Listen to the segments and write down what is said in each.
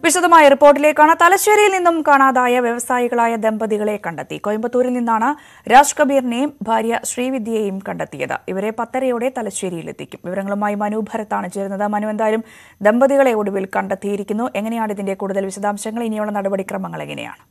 വിശദമായ റിപ്പോർട്ടിലേക്കാണ് തലശ്ശേരിയിൽ നിന്നും കാണാതായ വ്യവസായികളായ ദമ്പതികളെ കണ്ടെത്തി കോയമ്പത്തൂരിൽ നിന്നാണ് രാജ് കബീറിനെയും ഭാര്യ ശ്രീവിദ്യയെയും കണ്ടെത്തിയത് ഇവരെ പത്തരയോടെ തലശ്ശേരിയിലെത്തിക്കും വിവരങ്ങളുമായി മനു ഭരത്താണ് ചേരുന്നത് മനു എന്തായാലും ദമ്പതികളെ ഒടുവിൽ കണ്ടെത്തിയിരിക്കുന്നു എങ്ങനെയാണ് ഇതിന്റെ കൂടുതൽ വിശദാംശങ്ങൾ ഇനിയുള്ള നടപടിക്രമങ്ങൾ എങ്ങനെയാണ്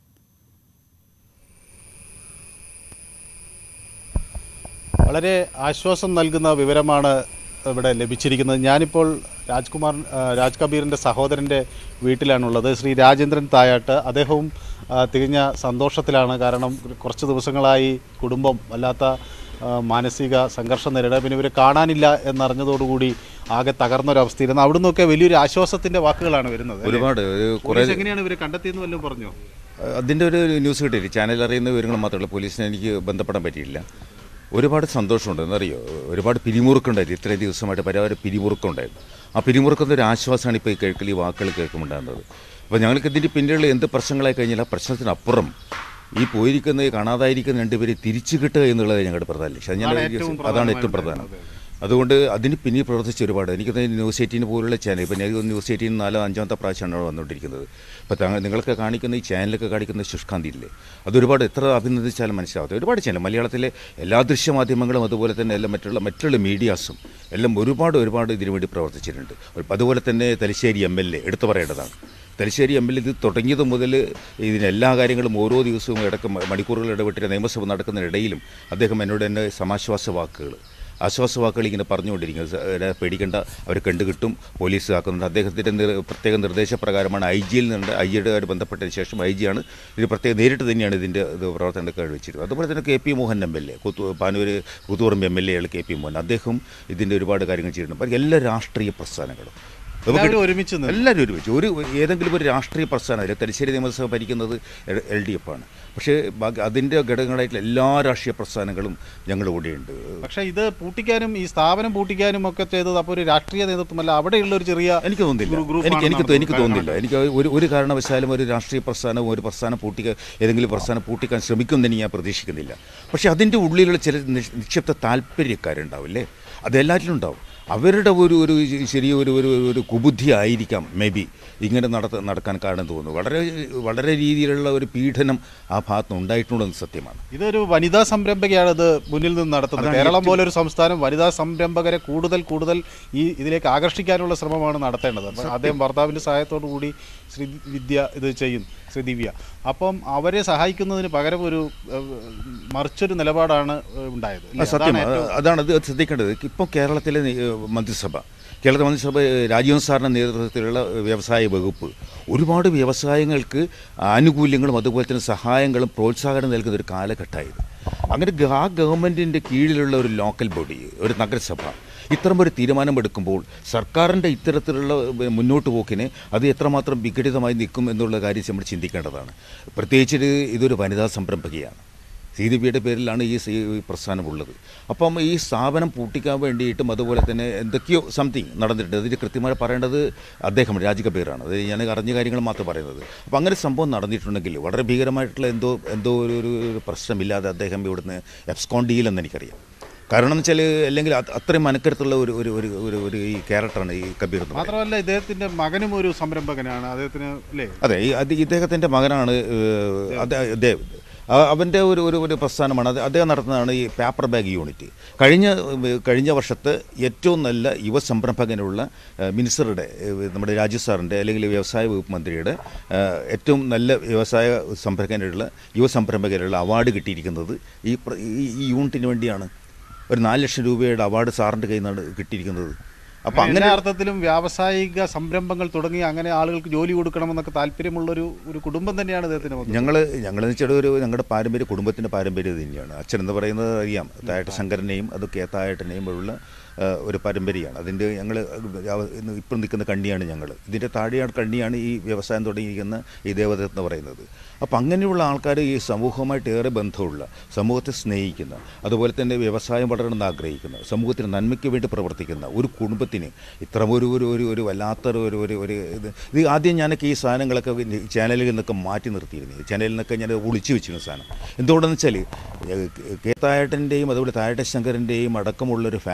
വളരെ ആശ്വാസം നൽകുന്ന വിവരമാണ് ഇവിടെ ലഭിച്ചിരിക്കുന്നത് ഞാനിപ്പോൾ രാജ്കുമാർ ആ, രാജ് കബീറിൻ്റെ സഹോദരൻ്റെ വീട്ടിലാണുള്ളത് ശ്രീ രാജേന്ദ്രൻ തായാട്ട് അദ്ദേഹവും ആ, തികഞ്ഞ സന്തോഷത്തിലാണ് കാരണം കുറച്ച് ദിവസങ്ങളായി കുടുംബം വല്ലാത്ത ആ, മാനസിക സംഘർഷം നേരിടുക പിന്നെ ഇവരെ കാണാനില്ല എന്നറിഞ്ഞതോടുകൂടി ആകെ തകർന്നൊരവസ്ഥയിരുന്നു അവിടെ നിന്നൊക്കെ വലിയൊരു ആശ്വാസത്തിൻ്റെ വാക്കുകളാണ് വരുന്നത് അല്ലേ? ഒരുപാട് ഒരു കുറേ പോലീസ് എങ്ങനെയാണ് ഇവരെ കണ്ടെത്തിയെന്ന് വല്ലതും പറഞ്ഞോ അതിൻ്റെ ഒരു ന്യൂസ് കിട്ടിയില്ല ചാനൽ അറിയുന്ന വിവരങ്ങൾ മാത്രമേ ഉള്ളൂ പോലീസിനെ എനിക്ക് ബന്ധപ്പെടാൻ പറ്റിയില്ല ഒരുപാട് സന്തോഷമുണ്ട് എന്നറിയോ ഒരുപാട് പിരിമുറുക്കുണ്ടായിരുന്നു ഇത്രയും ദിവസമായിട്ട് പരമാവധി പിരിമുറുക്കുണ്ടായിരുന്നു ആ പിരിമുറുക്കുന്ന ഒരു ആശ്വാസമാണ് ഇപ്പോൾ ഈ കേൾക്കൽ ഈ വാക്കുകൾ കേൾക്കുമുണ്ടാകുന്നത് അപ്പോൾ ഞങ്ങൾക്ക് ഇതിൻ്റെ പിന്നിലുള്ള എന്ത് പ്രശ്നങ്ങളായി കഴിഞ്ഞാൽ ആ പ്രശ്നത്തിനപ്പുറം ഈ പോയിരിക്കുന്ന ഈ കാണാതായിരിക്കുന്ന രണ്ടുപേരെ തിരിച്ചു കിട്ടുക എന്നുള്ളത് ഞങ്ങളുടെ പ്രധാന ലക്ഷ്യം അത് ഞാൻ അതാണ് ഏറ്റവും അതാണ് ഏറ്റവും പ്രധാനം അതുകൊണ്ട് അതിന് പിന്നിൽ പ്രവർത്തിച്ച ഒരുപാട് എനിക്ക് തോന്നുന്നു ന്യൂസ് എയ്റ്റീൻ പോലുള്ള ചാനൽ ഇപ്പം ഞാൻ ന്യൂസ് എയ്റ്റീൻ നാലോ അഞ്ചാമത്തെ പ്രാവശ്യമാണ് വന്നുകൊണ്ടിരിക്കുന്നത് അപ്പോൾ താങ്കൾ നിങ്ങൾക്ക് കാണിക്കുന്ന ഈ ചാനലൊക്കെ കാണിക്കുന്ന ശുഷ്കാന്തിയില്ലേ അതൊരുപാട് എത്ര അഭിനന്ദിച്ചാലും മനസ്സിലാവാത്ത ഒരുപാട് ചാനൽ മലയാളത്തിലെ എല്ലാ ദൃശ്യമാധ്യമങ്ങളും അതുപോലെ തന്നെ എല്ലാം മറ്റുള്ള മറ്റുള്ള മീഡിയാസും എല്ലാം ഒരുപാട് ഒരുപാട് ഇതിനു വേണ്ടി പ്രവർത്തിച്ചിട്ടുണ്ട് അതുപോലെ തന്നെ തലശ്ശേരി എം എൽ എ എടുത്തു പറയേണ്ടതാണ് തലശ്ശേരി എം എൽ എ ഇത് തുടങ്ങിയത് മുതൽ ഇതിന് എല്ലാ കാര്യങ്ങളും ഓരോ ദിവസവും ഇടയ്ക്ക് മ- മണിക്കൂറുകൾ ഇടപെട്ട് നിയമസഭ നടക്കുന്നതിനിടയിലും അദ്ദേഹം എന്നോട് എൻ്റെ സമാശ്വാസ വാക്കുകൾ ആശ്വാസ വാക്കുകൾ ഇങ്ങനെ പറഞ്ഞുകൊണ്ടിരിക്കുന്നത് സ- ഏ, പേടിക്കേണ്ട അവർ കണ്ടുകിട്ടും പോലീസ് ആക്കുന്നുണ്ട് അദ്ദേഹത്തിൻ്റെ നിർ പ്രത്യേക നിർദ്ദേശപ്രകാരമാണ് ഐ ജിയിൽ നിന്ന് ഐ ജിയുടെ ബന്ധപ്പെട്ടതിന് ശേഷം ഐ ജിയാണ് ഇത് പ്രത്യേകം നേരിട്ട് തന്നെയാണ് ഇതിൻ്റെ ഇത് പ്രവർത്തനം കഴിച്ചിരുന്നത് അതുപോലെ തന്നെ K P Mohan M L A കുത്തു Panoor Kuthuparamba M L A K P Mohan അദ്ദേഹം ഇതിൻ്റെ ഒരുപാട് കാര്യങ്ങൾ ചെയ്തിട്ടുണ്ട് അപ്പോൾ എല്ലാ രാഷ്ട്രീയ പ്രസ്ഥാനങ്ങളും എല്ലാവരും ഒരുമിച്ച് നിന്ന് എല്ലാവരും ഒരുമിച്ച് ഒരു ഏതെങ്കിലും ഒരു രാഷ്ട്രീയ പ്രസ്ഥാനം അതിൽ തലശ്ശേരി നിയമസഭ ഭരിക്കുന്നത് എൽ ഡി എഫ് ആണ് പക്ഷേ ബാക്കി അതിൻ്റെ ഘടകങ്ങളായിട്ടുള്ള എല്ലാ രാഷ്ട്രീയ പ്രസ്ഥാനങ്ങളും ഞങ്ങളുടെ കൂടെയുണ്ട് പക്ഷേ ഇത് പൂട്ടിക്കാനും ഈ സ്ഥാപനം പൂട്ടിക്കാനും ഒക്കെ ചെയ്തത് അപ്പോൾ ഒരു രാഷ്ട്രീയ നേതൃത്വമല്ല അവിടെയുള്ള ഒരു ചെറിയ എനിക്ക് തോന്നുന്നില്ല ഗ്രൂ- ഗ്രൂപ്പാണ് എനിക്ക് എനിക്ക് തോ- എനിക്ക് നടത്തുന്നത്. തോന്നുന്നില്ല എനിക്ക് ഒരു ഒരു കാരണവശാലും ഒരു രാഷ്ട്രീയ പ്രസ്ഥാനവും ഒരു പ്രസ്ഥാനം പൂട്ടിക്ക ഏതെങ്കിലും പ്രസ്ഥാനം പൂട്ടിക്കാൻ ശ്രമിക്കുമെന്ന് ഞാൻ പ്രതീക്ഷിക്കുന്നില്ല പക്ഷേ അതിൻ്റെ ഉള്ളിലുള്ള ചില നിഷ്- നിക്ഷിപ്ത താല്പര്യക്കാരുണ്ടാവില്ലേ അതെല്ലാറ്റിലും ഉണ്ടാവും അവരുടെ ഒരു ഒരു ചെറിയ ഒരു ഒരു ഒരു കുബുദ്ധി ആയിരിക്കാം മേ ബി ഇങ്ങനെ നടത്ത നടക്കാൻ കാരണം തോന്നുന്നു വളരെ വളരെ രീതിയിലുള്ള ഒരു പീഡനം ആ ഭാഗത്ത് ഉണ്ടായിട്ടുണ്ടെന്ന് സത്യമാണ് ഇതൊരു വനിതാ സംരംഭകയാണ് ഇത് മുന്നിൽ നിന്ന് നടത്തുന്നത് അതാണ് കേരളം ഏറ്റവും- പോലെ ഒരു സംസ്ഥാനം വനിതാ സംരംഭകരെ കൂടുതൽ കൂടുതൽ ഈ ഇതിലേക്ക് ആകർഷിക്കാനുള്ള ശ്രമമാണ് നടത്തേണ്ടത് അപ്പോൾ അദ്ദേഹം ഭർത്താവിൻ്റെ സഹായത്തോടു കൂടി ശ്രീ വിദ്യ ഇത് ചെയ്യും ശ്രീ ദിവ്യ അപ്പം അവരെ സഹായിക്കുന്നതിന് പകരം ഒരു ഏഹ്, മറിച്ചൊരു നിലപാടാണ് ഏഹ്, ഉണ്ടായത് ആ, ഇല്ലേ? സത്യം അതാണ് ഏറ്റവും- അതാണ് അത് ശ്രദ്ധിക്കേണ്ടത് ഇപ്പോൾ കേരളത്തിലെ നി- മന്ത്രിസഭ കേരള മന്ത്രിസഭ രാജീവ് സാറിൻ്റെ നേതൃത്വത്തിലുള്ള വ്യവസായ വകുപ്പ് ഒരുപാട് വ്യവസായങ്ങൾക്ക് ആനുകൂല്യങ്ങളും അതുപോലെ തന്നെ സഹായങ്ങളും പ്രോത്സാഹനം നൽകുന്ന ഒരു കാലഘട്ടമായത് അങ്ങനെ ഗ- ആ ഗവൺമെൻറ്റിൻ്റെ കീഴിലുള്ള ഒരു ലോക്കൽ ബോഡി ഒരു നഗരസഭ ഇത്തരം ഒരു തീരുമാനമെടുക്കുമ്പോൾ സർക്കാരിൻ്റെ ഇത്തരത്തിലുള്ള ഏ, മുന്നോട്ട് പോക്കിന് അത് എത്രമാത്രം വിഘടിതമായി നിൽക്കും എന്നുള്ള കാര്യം നമ്മൾ ചിന്തിക്കേണ്ടതാണ് പ്രത്യേകിച്ച് ഇത് ഇതൊരു വനിതാ സംരംഭകയാണ് സീതിബിയുടെ പേരിലാണ് ഈ സി- ഈ പ്രസ്ഥാനമുള്ളത് അപ്പം ഈ സ്ഥാപനം പൂട്ടിക്കാൻ വേണ്ടിയിട്ടും അതുപോലെ തന്നെ എന്തൊക്കെയോ സംതിങ് നടന്നിട്ടുണ്ട് അതിന് കൃത്യമായി പറയേണ്ടത് അദ്ദേഹം രാജ് കബീറാണ് അത് ഞാൻ അറിഞ്ഞ കാര്യങ്ങൾ മാത്രം പറയുന്നത് അപ്പം അങ്ങനെ സംഭവം നടന്നിട്ടുണ്ടെങ്കിൽ വളരെ ഭീകരമായിട്ടുള്ള എന്തോ എന്തോ ഒരു ഒരു ഒരു പ്രശ്നമില്ലാതെ അദ്ദേഹം ഇവിടുന്ന് എബ്സ്കോൺ ഡീലെന്ന് എനിക്കറിയാം കാരണം എന്ന് വെച്ചാൽ അല്ലെങ്കിൽ അത് അത്രയും മനക്കരുത്തുള്ള ഒരു ഒരു ഒരു ഒരു ഒരു ഈ ക്യാരക്ടറാണ് ഈ കബീർ എന്ന് പറയുന്നത് മാത്രമല്ല ഇദ്ദേഹത്തിന്റെ മകനും ഒരു സംരംഭകനാണ് അദ്ദേഹത്തിന് അല്ലേ അതെ ഈ അത് ഇദ്ദേഹത്തിൻ്റെ മകനാണ് ഏഹ്, അദ്ദേ- ദേവ് ആ- അവൻ്റെ ഒരു ഒരു ഒരു പ്രസ്ഥാനമാണ് അത് അദ്ദേഹം നടത്തുന്നതാണ് ഈ പേപ്പർ ബാഗ് യൂണിറ്റ് കഴിഞ്ഞ ഏഹ്, കഴിഞ്ഞ വർഷത്തെ ഏറ്റവും നല്ല യുവ സംരംഭകനുള്ള ഏഹ്, മിനിസ്റ്ററുടെ ഏഹ്, നമ്മുടെ രാജു സാറിൻ്റെ അല്ലെങ്കിൽ വ്യവസായ വകുപ്പ് മന്ത്രിയുടെ ഏഹ്, ഏറ്റവും നല്ല വ്യവസായ സംരംഭകനുള്ള യുവ സംരംഭകനുള്ള അവാർഡ് കിട്ടിയിരിക്കുന്നത് ഈ പ്ര- ഈ- ഈ യൂണിറ്റിന് വേണ്ടിയാണ് ഒരു നാല് ലക്ഷം രൂപയുടെ അവാർഡ് സാറിൻ്റെ കയ്യിൽ നിന്നാണ് കിട്ടിയിരിക്കുന്നത് അപ്പോൾ അങ്ങനെ അങ്ങനെ എല്ലാ അർത്ഥത്തിലും വ്യാവസായിക സംരംഭങ്ങൾ തുടങ്ങി അങ്ങനെ ആളുകൾക്ക് ജോലി കൊടുക്കണമെന്നൊക്കെ താല്പര്യമുള്ള ഒരു ഒരു കുടുംബം തന്നെയാണ് ഇദ്ദേഹത്തിന് മൊത്തം. ഞങ്ങൾ ഞങ്ങൾ വെച്ചാൽ ഒരു ഞങ്ങളുടെ പാരമ്പര്യ കുടുംബത്തിൻ്റെ പാരമ്പര്യം ഇത് തന്നെയാണ് അച്ഛൻ എന്ന് പറയുന്നത് അറിയാം തായട്ട് ശങ്കരനെയും അത് കേത്തായട്ടനെയും ഉള്ള ആ, ഒരു പാരമ്പര്യമാണ് അതിൻ്റെ ഞങ്ങൾ ഇപ്പം നിൽക്കുന്ന കണ്ണിയാണ് ഞങ്ങൾ ഇതിൻ്റെ താഴെയാണ് കണ്ണിയാണ് ഈ വ്യവസായം തുടങ്ങിയിരിക്കുന്ന ഈ ദേവത എന്ന് പറയുന്നത് അപ്പം അങ്ങനെയുള്ള ആൾക്കാർ ഈ സമൂഹവുമായിട്ട് ഏറെ ബന്ധമുള്ള സമൂഹത്തെ സ്നേഹിക്കുന്ന അതുപോലെ തന്നെ വ്യവസായം വളരണമെന്ന് ആഗ്രഹിക്കുന്ന സമൂഹത്തിന് നന്മയ്ക്ക് വേണ്ടി പ്രവർത്തിക്കുന്ന ഒരു കുടുംബത്തിന് ഇത്ര ഒരു ഒരു ഒരു ഒരു വല്ലാത്തൊരു ഒരു ഒരു ഒരു ഇത് ഇത് ആദ്യം ഞാനൊക്കെ ഈ സാധനങ്ങളൊക്കെ ഈ ചാനലിൽ നിന്നൊക്കെ മാറ്റി നിർത്തിയിരുന്നു ചാനലിൽ നിന്നൊക്കെ ഞാൻ ഒളിച്ചു വെച്ചിരുന്ന സാധനം എന്തുകൊണ്ടെന്ന് വെച്ചാൽ കെ തായട്ടൻ്റെയും അതുപോലെ തായട്ട ശങ്കരൻ്റെയും അടക്കമുള്ളൊരു ഫാമിലിക്ക്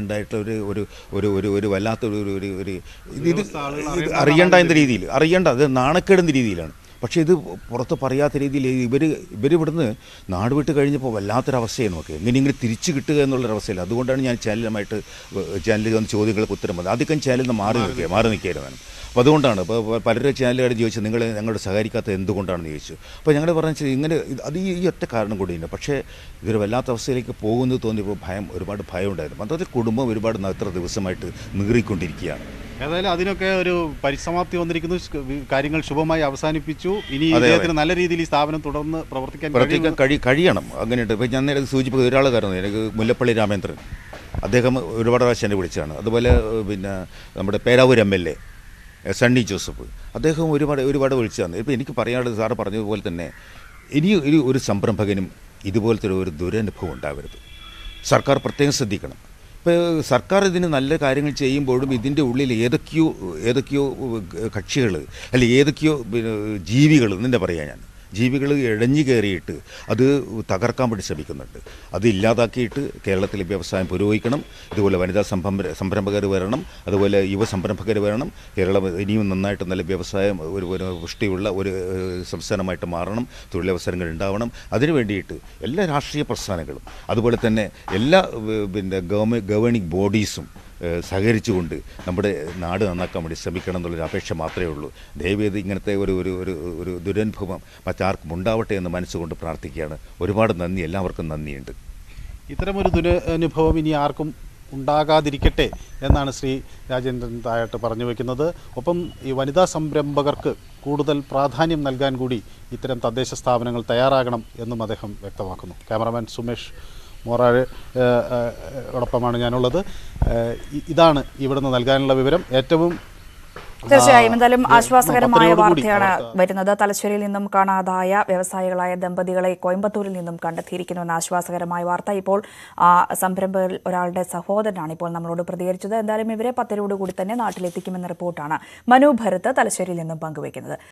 ഉണ്ടായിട്ടുള്ള ഒരു ഒരു ഒരു ഒരു ഒരു വല്ലാത്ത ഒരു ഒരു ഒരു ഒരു ഇത് ഇത് ഇത് അറിയണ്ട എന്ന രീതിയിൽ അറിയണ്ട അത് നാണക്കേടുന്ന രീതിയിലാണ് പക്ഷേ ഇത് പുറത്ത് പറയാത്ത രീതിയിൽ ഇവർ ഇവർ ഇവിടുന്ന് നാട് വിട്ട് കഴിഞ്ഞപ്പോൾ വല്ലാത്തൊരവസ്ഥയെ നോക്കി എങ്ങനെയെങ്കിലും തിരിച്ചു കിട്ടുക എന്നുള്ളൊരവസ്ഥയില്ല അതുകൊണ്ടാണ് ഞാൻ ചാനലുമായിട്ട് ചാനലിൽ വന്ന് ചോദ്യങ്ങൾക്ക് ഉത്തരം പറഞ്ഞത് ആദ്യം ചാനലിൽ നിന്ന് മാറി നിൽക്കുക മാറി നിൽക്കുകയായിരുന്നു ഞാൻ. അപ്പോൾ അതുകൊണ്ടാണ് ഇപ്പോൾ പലരും ചാനലുകാർ ചോദിച്ചു നിങ്ങൾ ഞങ്ങളോട് സഹകരിക്കാത്തത് എന്തുകൊണ്ടാണെന്ന് ചോദിച്ചു അപ്പോൾ ഞങ്ങൾ പറഞ്ഞാൽ ഇങ്ങനെ ഇത് അത് ഈ ഈ ഒറ്റ കാരണം കൂടിയുണ്ട് പക്ഷേ ഇതൊരു വല്ലാത്ത അവസ്ഥയിലേക്ക് പോകുന്നത് തോന്നിയപ്പോൾ ഭയം ഒരുപാട് ഭയം ഉണ്ടായിരുന്നു മൊത്തത്തിൽ കുടുംബം ഒരുപാട് എത്ര ദിവസമായിട്ട് നീറിക്കൊണ്ടിരിക്കുകയാണ് ഏതായാലും അതിനൊക്കെ ഒരു പരിസമാപ്തി വന്നിരിക്കുന്നു ശ്- വി- കാര്യങ്ങൾ ശുഭമായി അവസാനിപ്പിച്ചു ഇനി അതെ, അതെ. ഇദ്ദേഹത്തിന് നല്ല രീതിയിൽ ഈ സ്ഥാപനം തുടർന്ന് പ്രവർത്തിക്കാൻ പ്രവർത്തിക്കാൻ കഴിയുമെന്ന് കഴി കഴിയണം അങ്ങനെയുണ്ട് ഇപ്പോൾ ഞാൻ നേരെ സൂചിപ്പിച്ചത് ഒരാൾ കാരണം എനിക്ക് മുല്ലപ്പള്ളി രാമേന്ദ്രൻ അദ്ദേഹം ഒരുപാട് പ്രാവശ്യം എന്നെ വിളിച്ചാണ് അതുപോലെ ഏഹ്, പിന്നെ നമ്മുടെ Peravoor M L A Sunny Joseph അദ്ദേഹം ഒരുപാട് ഒരുപാട് വിളിച്ചതാണ് ഇപ്പോൾ എനിക്ക് പറയാനുള്ളത് സാറ് പറഞ്ഞതുപോലെ തന്നെ ഇനി ഒരു ഒരു സംരംഭകനും ഇതുപോലത്തെ ഒരു- ഒരു ദുരനുഭവം ഉണ്ടാവരുത് സർക്കാർ പ്രത്യേകം ശ്രദ്ധിക്കണം ഇപ്പോൾ സർക്കാർ ഇതിന് നല്ല കാര്യങ്ങൾ ചെയ്യുമ്പോഴും ഇതിൻ്റെ ഉള്ളിൽ ഏതൊക്കെയോ ഏതൊക്കെയോ കക്ഷികൾ അല്ലെ ഏതൊക്കെയോ പിന്നെ ജീവികൾ എന്നെ പറയാം ഞാൻ ജീവികൾ ഇഴഞ്ഞു കയറിയിട്ട് അത് തകർക്കാൻ വേണ്ടി ശ്രമിക്കുന്നുണ്ട് അത് ഇല്ലാതാക്കിയിട്ട് കേരളത്തിലെ വ്യവസായം പുരോഗമിക്കണം ഇതുപോലെ വനിതാ സംരംഭ സംരംഭകർ വരണം അതുപോലെ യുവ സംരംഭകർ വരണം കേരളം ഇനിയും നന്നായിട്ട് നല്ല വ്യവസായം ഒരു ഒരു പുഷ്ടിയുള്ള ഒരു ഏഹ്, സംസ്ഥാനമായിട്ട് മാറണം തൊഴിലവസരങ്ങൾ ഉണ്ടാവണം അതിനു വേണ്ടിയിട്ട് എല്ലാ രാഷ്ട്രീയ പ്രസ്ഥാനങ്ങളും അതുപോലെ തന്നെ എല്ലാ ഏഹ്, പിന്നെ ഗവൺമെൻറ് ഗവേണിംഗ് ബോഡീസും ഏഹ്, സഹകരിച്ചുകൊണ്ട് നമ്മുടെ നാട് നന്നാക്കാൻ വേണ്ടി ശ്രമിക്കണം എന്നുള്ളൊരു അപേക്ഷ മാത്രമേ ഉള്ളൂ ദയവേത് ഇങ്ങനത്തെ ഒരു ഒരു ഒരു ഒരു ദുരനുഭവം മറ്റാർക്കും ഉണ്ടാവട്ടെ എന്ന് മനസ്സുകൊണ്ട് പ്രാർത്ഥിക്കുകയാണ് ഒരുപാട് നന്ദി എല്ലാവർക്കും നന്ദിയുണ്ട് ഇത്തരമൊരു ദുരനുഭവം ഇനി ആർക്കും ഉണ്ടാകാതിരിക്കട്ടെ എന്നാണ് ശ്രീ രാജേന്ദ്രൻ തായാട്ട് പറഞ്ഞു വയ്ക്കുന്നത് ഒപ്പം ഈ വനിതാ സംരംഭകർക്ക് കൂടുതൽ പ്രാധാന്യം നൽകാൻ കൂടി ഇത്തരം തദ്ദേശ സ്ഥാപനങ്ങൾ തയ്യാറാകണം എന്നും അദ്ദേഹം വ്യക്തമാക്കുന്നു ക്യാമറാമാൻ സുമേഷ് മോറാഴ് ഏഹ്, ഏഹ്, ഓടൊപ്പമാണ് ഞാനുള്ളത് ഏഹ്, ഇ- ഇതാണ് ഇവിടുന്ന് നൽകാനുള്ള വിവരം ഏറ്റവും തീർച്ചയായും എന്തായാലും ആശ്വാസകരമായ പത്രയോടുകൂടി വാർത്തയാണ് അവർക്ക് വരുന്നത് തലശ്ശേരിയിൽ നിന്നും കാണാതായ വ്യവസായികളായ ദമ്പതികളെ കോയമ്പത്തൂരിൽ നിന്നും കണ്ടെത്തിയിരിക്കുന്നു എന്ന ആശ്വാസകരമായ വാർത്ത ഇപ്പോൾ ആ സംരംഭകരിൽ ഒരാളുടെ സഹോദരനാണ് ഇപ്പോൾ നമ്മളോട് പ്രതികരിച്ചത് എന്തായാലും ഇവരെ പത്തരോടുകൂടി തന്നെ നാട്ടിലെത്തിക്കുമെന്ന റിപ്പോർട്ടാണ് മനു ഭരത് തലശ്ശേരിയിൽ നിന്നും പങ്കുവയ്ക്കുന്നത്